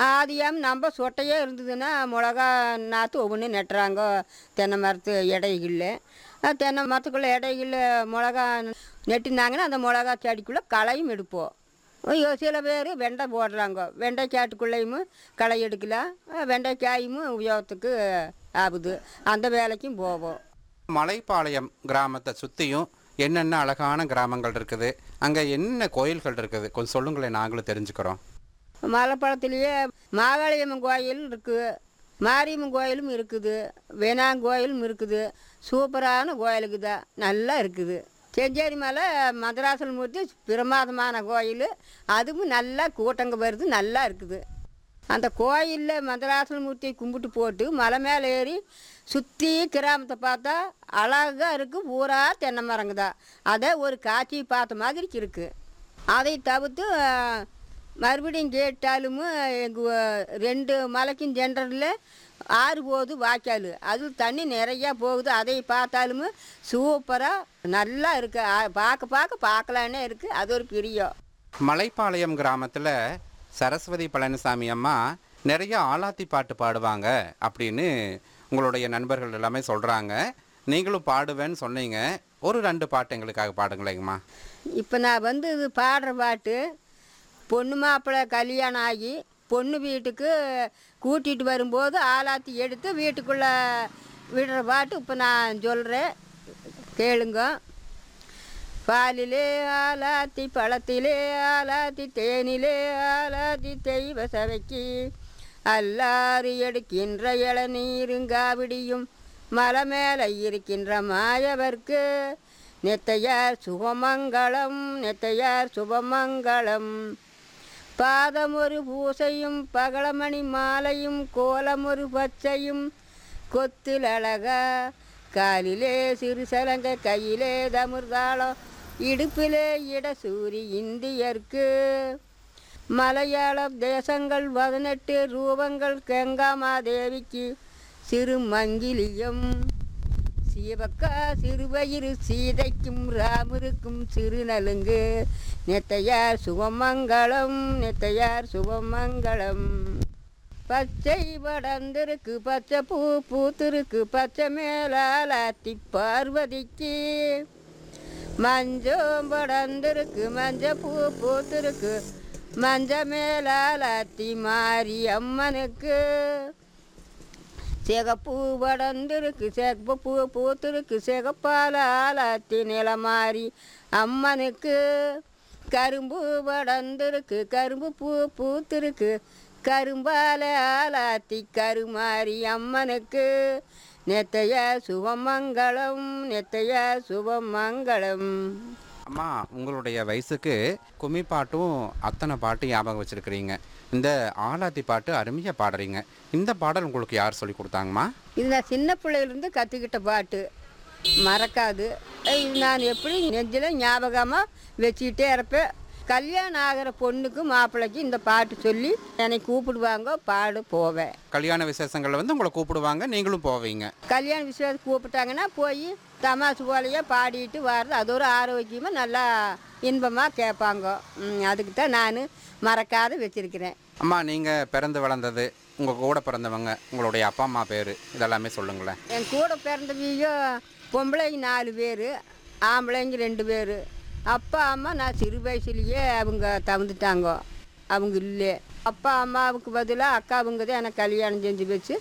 ஆதியாம் நம்ம சொட்டையே இருந்ததுன்னா மிளகா நாற்று ஒவ்வொன்று நட்டுறாங்க தென்னை மரத்து இடைகளில் தென்னை மரத்துக்குள்ளே இடைகளில் மிளகா நெட்டினாங்கன்னா அந்த மிளகா செடிக்குள்ளே களையும் எடுப்போம் ஐயோ சில பேர் வெண்டை போடுறாங்க வெண்டைக்காட்டுக்குள்ளேயும் களை எடுக்கலாம் வெண்டைக்காயும் உபயோகத்துக்கு ஆகுது அந்த வேலைக்கும் போவோம் மலைப்பாளையம் கிராமத்தை சுற்றியும் என்னென்ன அழகான கிராமங்கள் இருக்குது அங்கே என்ன கோயில்கள் இருக்குது கொஞ்சம் சொல்லுங்களேன் நாங்களும் தெரிஞ்சுக்கிறோம் மலைப்பழத்துலேயே மாகாளியம்மன் கோயில் இருக்குது மாரியம்மன் கோயிலும் இருக்குது வேணாங்கோயிலும் இருக்குது சூப்பரான கோயிலுக்கு தான் நல்லா இருக்குது செஞ்சேரி மலை மதராசல் மூர்த்தி பிரமாதமான கோயில் அதுவும் நல்லா கூட்டங்க வருது நல்லா இருக்குது அந்த கோயிலில் மதராசல் மூர்த்தியை கும்பிட்டு போட்டு மலை மேலே ஏறி சுற்றி கிராமத்தை பார்த்தா அழகாக இருக்குது பூரா தென்னை மரங்க தான் அதை ஒரு காட்சி பார்த்த மாதிரி இருக்குது அதை தவிர்த்து அஹ், மறுபடியும் கேட்டாலும் எங்கள் ரெண்டு மலைக்கும் சென்டரில் ஆறு போகுது வாய்க்கால் அது தண்ணி நிறையா போகுது அதை பார்த்தாலும் சூப்பராக நல்லா இருக்குது ஆ, பார்க்க பார்க்க பார்க்கலான்னே இருக்குது அது ஒரு பிரியம் மலைப்பாளையம் கிராமத்தில் சரஸ்வதி பழனிசாமி அம்மா நிறைய ஆலாத்தி பாட்டு பாடுவாங்க அப்படின்னு உங்களுடைய நண்பர்கள் எல்லாமே சொல்கிறாங்க நீங்களும் பாடுவேன்னு சொன்னீங்க ஒரு ரெண்டு பாட்டு எங்களுக்காக பாடுங்களேங்கம்மா இப்போ நான் வந்து இது பாடுற பாட்டு பொண்ணு மாப்பிள்ளை கல்யாணம் ஆகி பொண்ணு வீட்டுக்கு கூட்டிகிட்டு வரும்போது ஆலாத்தி எடுத்து வீட்டுக்குள்ளே விடுற பாட்டு இப்போ நான் சொல்கிறேன் கேளுங்க பாலிலே ஆலாத்தி பழத்திலே ஆலாத்தி தேனிலே ஆலாத்தி தெய்வ சபைக்கு அல்லாறு எடுக்கின்ற இளநீருங்காவிடியும் மலை மேலே இருக்கின்ற மாயவர்க்கு நெத்தையார் சுபமங்களம் நெத்தையார் சுபமங்களம் பாதம் ஒரு பூசையும் பகலமணி மாலையும் கோலம் ஒரு பச்சையும் கொத்தில் அழகா காலிலே சிறு சலங்க கையிலே தமிர்தாளம் இடுப்பிலே இடசூரி இந்தியர்க்கு மலையாள தேசங்கள் பதினெட்டு ரூபங்கள் கங்காமாதேவிக்கு சிறு மங்கிலியம் சிவக்கா சிறுவயிறு சீதைக்கும் ராமருக்கும் சிறுநலுங்கு நெத்தையார் சுபமங்களம் நெத்தையார் சுபமங்களம் பச்சை படந்திருக்கு பச்சை பூ பூத்திருக்கு பச்சை மேலாத்தி பார்வதிக்கு மஞ்சம் படந்திருக்கு மஞ்ச பூ பூத்திருக்கு மஞ்ச மேலாத்தி மாரி அம்மனுக்கு சிகப்பு படந்திருக்கு சிகப்பு பூ பூத்திருக்கு சிகப்பால ஆலாத்தி நிலமாரி அம்மனுக்கு கரும்பு படந்திருக்கு கரும்பு பூ பூத்திருக்கு கரும்பால ஆலாத்தி கருமாரி அம்மனுக்கு நெத்தைய சுபமங்களம் நெத்தைய சுபமங்களம் அம்மா உங்களுடைய வயசுக்கு கும்மி பாட்டும் அத்தனை பாட்டும் ஞாபகம் வச்சுருக்கிறீங்க இந்த ஆலாத்தி பாட்டு அருமையாக பாடுறீங்க இந்த பாடல் உங்களுக்கு யார் சொல்லி கொடுத்தாங்கம்மா இது நான் சின்ன பிள்ளையிலேருந்து கற்றுக்கிட்ட பாட்டு மறக்காது இது நான் எப்படி நெஞ்சில் ஞாபகமாக வச்சுக்கிட்டே இருப்பேன் கல்யாணம் ஆகிற பொண்ணுக்கு மாப்பிள்ளைக்கு இந்த பாட்டு சொல்லி என்னை கூப்பிடுவாங்க பாடு போவேன் கல்யாண விசேஷங்களில் வந்து உங்களை கூப்பிடுவாங்க நீங்களும் போவீங்க கல்யாண விசேஷம் கூப்பிட்டாங்கன்னா போய் தமாசு போலையே பாடிட்டு வர்றது அது ஒரு ஆரோக்கியமாக நல்லா இன்பமாக கேட்பாங்க ம், அதுக்கு தான் நான் மறக்காத வச்சுருக்கிறேன் அம்மா நீங்கள் பிறந்து வளர்ந்தது உங்கள் கூட பிறந்தவங்க உங்களுடைய அப்பா அம்மா பேர் இதெல்லாமே சொல்லுங்களேன் என் கூட பிறந்தவியோ பொம்பளைங்க நாலு பேர் ஆம்பளைங்க ரெண்டு பேர் அப்பா அம்மா நான் சிறு வயசுலேயே அவங்க தவந்துட்டாங்க அவங்க இல்லை அப்பா அம்மாவுக்கு பதிலாக அக்காவுங்க தான் எனக்கு கல்யாணம் செஞ்சு வச்சு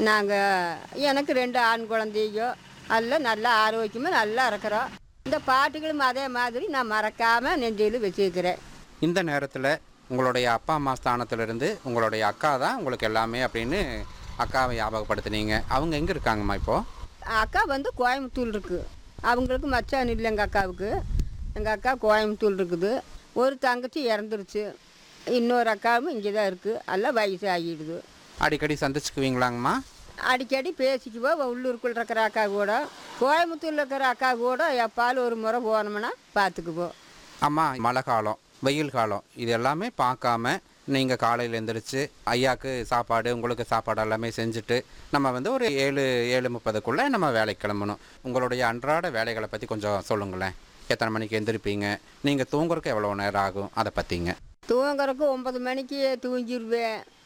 நாங்கள் எனக்கு ரெண்டு ஆண் குழந்தையோ எல்லாம் நல்லா ஆரோக்கியமாக நல்லா இருக்கிறோம் இந்த பாட்டுகளும் அதே மாதிரி நான் மறக்காமல் நெஞ்சில் வச்சுருக்கிறேன் இந்த நேரத்தில் உங்களுடைய அப்பா அம்மா ஸ்தானத்திலிருந்து உங்களுடைய அக்கா தான் உங்களுக்கு எல்லாமே அப்படின்னு அக்காவை ஞாபகப்படுத்துனீங்க அவங்க எங்கே இருக்காங்கம்மா இப்போது அக்கா வந்து கோயம்புத்தூர் இருக்குது அவங்களுக்கு மச்சான் இல்லை எங்கள் அக்காவுக்கு எங்கள் அக்கா கோயம்புத்தூர் இருக்குது ஒரு தங்கச்சி இறந்துருச்சு இன்னொரு அக்காவும் இங்கே தான் இருக்குது எல்லாம் வயசு ஆகிடுது அடிக்கடி சந்திச்சுக்குவீங்களாங்கம்மா அடிக்கடி பேசிக்குவோம் உள்ளூருக்குள்ள இருக்கிற அக்கா கூட கோயம்புத்தூரில் இருக்கிற அக்கா கூட எப்பாலும் ஒரு முறை போனோம்னா பார்த்துக்குவோம் அம்மா மழை காலம் வெயில் காலம் இது எல்லாமே பார்க்காம நீங்கள் காலையில் எழுந்திரிச்சு ஐயாக்கு சாப்பாடு உங்களுக்கு சாப்பாடு எல்லாமே செஞ்சுட்டு நம்ம வந்து ஒரு ஏழு ஏழு முப்பதுக்குள்ளே நம்ம வேலைக்கு கிளம்பணும் உங்களுடைய அன்றாட வேலைகளை பற்றி கொஞ்சம் சொல்லுங்களேன் எத்தனை மணிக்கு எந்திரிப்பீங்க நீங்கள் தூங்குறதுக்கு எவ்வளோ நேரம் ஆகும் அதை பற்றிங்க தூங்குறதுக்கு ஒன்பது மணிக்கு தூங்கிடுவேன்